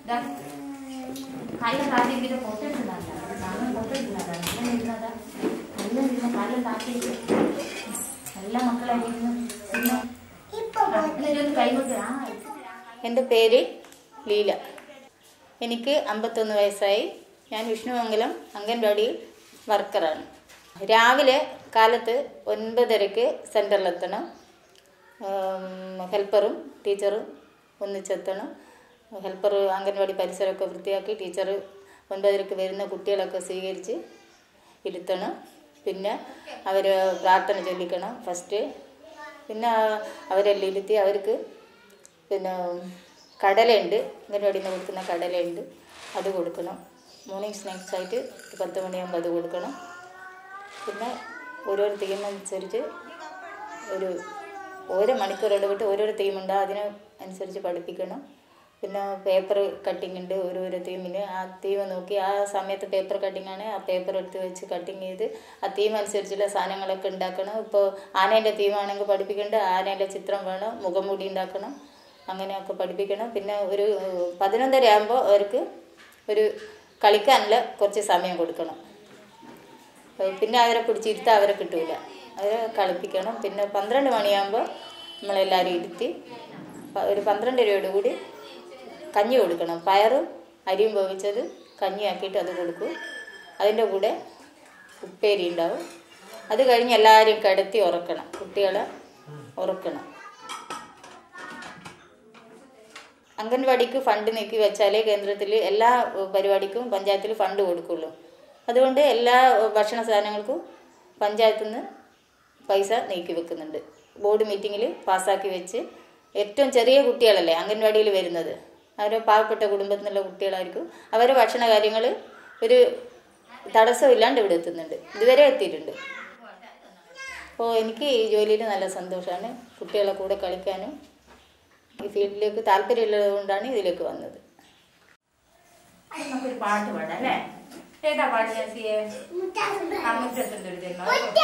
ദാ, കാലിലെ കാര്യം ഇതിന്റെ ഫോട്ടോ എടുക്കുന്നതാണ് സാധനം ഫോട്ടോ എടുക്കുന്നതാണ് നല്ല ഇരുന്നതാ നല്ല ഇരുന്ന് കാലിലെ താക്കിയിട്ട് എല്ലാ മക്കളായിട്ട് ഇരുന്ന് ഇരുന്ന് ആ, ഇതിലൊന്ന് കൈകൊണ്ട് ആ എൻ്റെ പേര് ലീല എനിക്ക് അമ്പത്തൊന്ന് വയസ്സായി ഞാൻ വിഷ്ണുമംഗലം അംഗൻവാടിയിൽ വർക്കറാണ് രാവിലെ കാലത്ത് ഒൻപതരയ്ക്ക് സെൻറ്ററിലെത്തണം ഹെൽപ്പറും ടീച്ചറും ഒന്നിച്ചെത്തണം ഹെൽപ്പർ അംഗൻവാടി പരിസരമൊക്കെ വൃത്തിയാക്കി ടീച്ചർ ഒൻപതരയ്ക്ക് വരുന്ന കുട്ടികളൊക്കെ സ്വീകരിച്ച് ഇരുത്തണം പിന്നെ അവർ പ്രാർത്ഥന ചൊല്ലിക്കണം ഫസ്റ്റ് പിന്നെ അവരെല്ലാം ഇരുത്തി അവർക്ക് പിന്നെ കടലയുണ്ട് അംഗൻവാടിയിൽ നിന്ന് കൊടുക്കുന്ന കടലയുണ്ട് അത് കൊടുക്കണം മോർണിംഗ് സ്നാക്സ് ആയിട്ട് ഒരു പത്ത് മണിയാകുമ്പോൾ അത് കൊടുക്കണം പിന്നെ ഓരോരോ തീം അനുസരിച്ച് ഒരു ഓരോ മണിക്കൂർ ഇടവിട്ട് ഓരോരോ തീമുണ്ട് അതിന് അനുസരിച്ച് പഠിപ്പിക്കണം പിന്നെ പേപ്പർ കട്ടിങ് ഉണ്ട് ഓരോരോ തീമിന് ആ തീം നോക്കി ആ സമയത്ത് പേപ്പർ കട്ടിങ് ആണ് ആ പേപ്പർ എടുത്ത് വെച്ച് കട്ടിങ് ചെയ്ത് ആ തീം അനുസരിച്ചുള്ള സാധനങ്ങളൊക്കെ ഉണ്ടാക്കണം ഇപ്പോൾ ആനേൻ്റെ തീമാണെങ്കിൽ പഠിപ്പിക്കേണ്ട ആനേൻ്റെ ചിത്രം വേണം മുഖംമൂടി ഉണ്ടാക്കണം അങ്ങനെയൊക്കെ പഠിപ്പിക്കണം പിന്നെ ഒരു പതിനൊന്നര ആകുമ്പോൾ അവർക്ക് ഒരു കളിക്കാനുള്ള കുറച്ച് സമയം കൊടുക്കണം പിന്നെ അവരെ പിടിച്ചിരുത്താൻ അവരെ കിട്ടൂല അവരെ കളിപ്പിക്കണം പിന്നെ പന്ത്രണ്ട് മണിയാകുമ്പോൾ നമ്മളെല്ലാവരും ഇരുത്തി പ- ഒരു പന്ത്രണ്ട് രൂപയോട് കൂടി കഞ്ഞി കൊടുക്കണം പയറും അരിയും വേവിച്ചത് കഞ്ഞിയാക്കിയിട്ട് അത് കൊടുക്കും അതിൻ്റെ കൂടെ ഉപ്പേരി ഉണ്ടാവും അത് കഴിഞ്ഞ് എല്ലാവരും കിടത്തി ഉറക്കണം കുട്ടികളെ ഉറക്കണം അംഗൻവാടിക്ക് ഫണ്ട് നീക്കി വെച്ചാലേ കേന്ദ്രത്തിൽ എല്ലാ ഏഹ്, പരിപാടിക്കും പഞ്ചായത്തിൽ ഫണ്ട് കൊടുക്കുള്ളൂ അതുകൊണ്ട് എല്ലാ ഏഹ്, ഭക്ഷണ സാധനങ്ങൾക്കും പഞ്ചായത്തിൽ നിന്ന് പൈസ നീക്കി വെക്കുന്നുണ്ട് ബോർഡ് മീറ്റിങ്ങിൽ പാസ്സാക്കി വെച്ച് ഏറ്റവും ചെറിയ കുട്ടികളല്ലേ അംഗൻവാടിയിൽ വരുന്നത് അവർ പാവപ്പെട്ട കുടുംബത്തിൽ നിന്നുള്ള കുട്ടികളായിരിക്കും അവരെ ഭക്ഷണ കാര്യങ്ങൾ ഒരു തടസ്സമില്ലാണ്ട് ഇവിടെ എത്തുന്നുണ്ട് ഇതുവരെ എത്തിയിട്ടുണ്ട് അപ്പോൾ എനിക്ക് ഈ ജോലിയിൽ നല്ല സന്തോഷമാണ് കുട്ടികളെ കൂടെ കളിക്കാനും ഈ ഫീൽഡിലേക്ക് താല്പര്യമുള്ളത് കൊണ്ടാണ് ഇതിലേക്ക് വന്നത് നമുക്കൊരു പാട്ട് പാടാം അല്ലേ ഏതാ പാട്ട് ജാസിയെ ആ മുറ്റത്തുണ്ട് ഒരു ജന്മം